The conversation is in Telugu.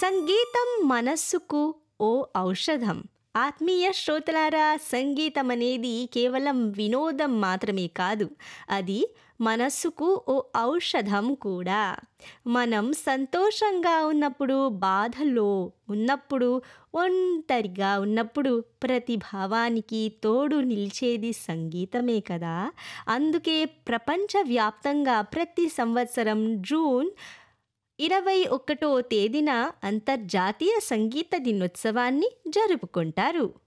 సంగీతం మనస్సుకు ఓ ఔషధం ఆత్మీయ శ్రోతలారా సంగీతం అనేది కేవలం వినోదం మాత్రమే కాదు అది మనస్సుకు ఓ ఔషధం కూడా మనం సంతోషంగా ఉన్నప్పుడు బాధలో ఉన్నప్పుడు ఒంటరిగా ఉన్నప్పుడు ప్రతి భావానికి తోడు నిలిచేది సంగీతమే కదా అందుకే ప్రపంచవ్యాప్తంగా ప్రతి సంవత్సరం జూన్ ఇరవై ఒకటో తేదీన అంతర్జాతీయ సంగీత దినోత్సవాన్ని జరుపుకుంటారు